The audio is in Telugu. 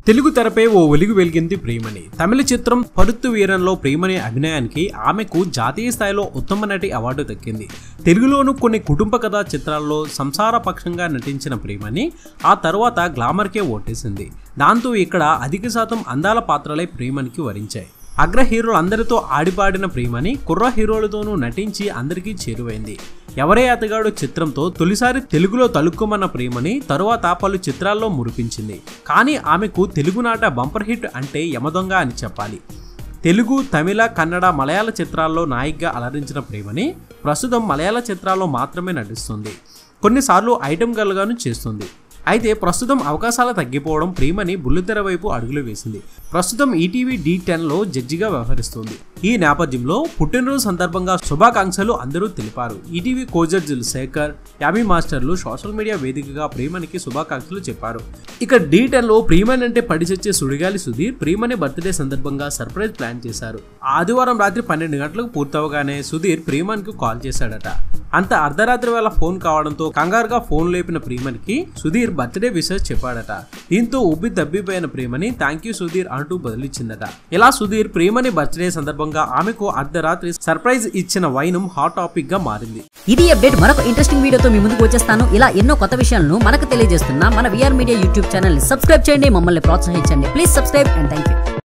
తెలుగు తెరపై ఓ వెలుగు వెలిగింది ప్రియమణి తమిళ చిత్రం పరుత్తు వీరంలో ప్రియమణి అభినయానికి ఆమెకు జాతీయ స్థాయిలో ఉత్తమ నటి అవార్డు దక్కింది తెలుగులోను కొన్ని కుటుంబ కథా చిత్రాల్లో సంసార పక్షంగా నటించిన ప్రియమణి ఆ తర్వాత గ్లామర్కే ఓటేసింది దాంతో ఇక్కడ అధిక శాతం అందాల పాత్రలే ప్రియమణికి వరించాయి అగ్ర హీరోలు అందరితో ఆడిపాడిన ప్రియమణి కుర్ర హీరోలతోనూ నటించి అందరికీ చేరువైంది ఎవరే అతగాడు చిత్రంతో తొలిసారి తెలుగులో తలుక్కుమన్న ప్రియమణి తరువాత పలు చిత్రాల్లో మురిపించింది కానీ ఆమెకు తెలుగునాట బంపర్ హిట్ అంటే యమదొంగ అని చెప్పాలి తెలుగు తమిళ కన్నడ మలయాళ చిత్రాల్లో నాయికగా అలరించిన ప్రేమని ప్రస్తుతం మలయాళ చిత్రాల్లో మాత్రమే నటిస్తుంది కొన్నిసార్లు ఐటమ్ గర్ల్గాను చేస్తుంది అయితే ప్రస్తుతం అవకాశాలు తగ్గిపోవడం ప్రియమని బుల్లితెర వైపు అడుగులు వేసింది ప్రస్తుతం ఈటీవీ డి టెన్లో జడ్జిగా వ్యవహరిస్తుంది ఈ నేపథ్యంలో పుట్టినరోజు సందర్భంగా శుభాకాంక్షలు అందరూ తెలిపారు ఈటీవీ కోజడ్జులు శేఖర్ యామీ మాస్టర్లు సోషల్ మీడియా వేదికగా ప్రియమణికి శుభాకాంక్షలు చెప్పారు ఇక డి టెన్లో ప్రియమణి అంటే పడిచచ్చే సుడిగాలి సుధీర్ ప్రియమణి బర్త్డే సందర్భంగా సర్ప్రైజ్ ప్లాన్ చేశారు ఆదివారం రాత్రి పన్నెండు గంటలకు పూర్తవగానే సుధీర్ ప్రియమణికి కాల్ చేశాడట అంత అర్ధరాత్రి వేళ ఫోన్ కావడంతో కంగారుగా ఫోన్ లేపిన ప్రియమణికి సుధీర్ బర్త్డే విషెస్ చెప్పాడట దీంతో ఉబ్బి దబ్బిపోయిన ప్రియమణి థ్యాంక్ యూ సుధీర్ అంటూ బదిలిచ్చిందట ఇలా సుధీర్ ప్రియమణి బర్త్డే సందర్భంగా ఆమెకు అర్ధరాత్రి సర్ప్రైజ్ ఇచ్చిన వైనం హాట్ టాపిక్ గా మారింది ఇది అప్డేట్ మరొక ఇంట్రెస్టింగ్ వీడియోతో మీ ముందుకు వచ్చేస్తాను ఇలా ఎన్నో కొత్త విషయాలను మనకు తెలియజేస్తున్న మన VR media YouTube channel subscribe చేయండి మమ్మల్ని ప్రోత్సహించండి please subscribe and thank you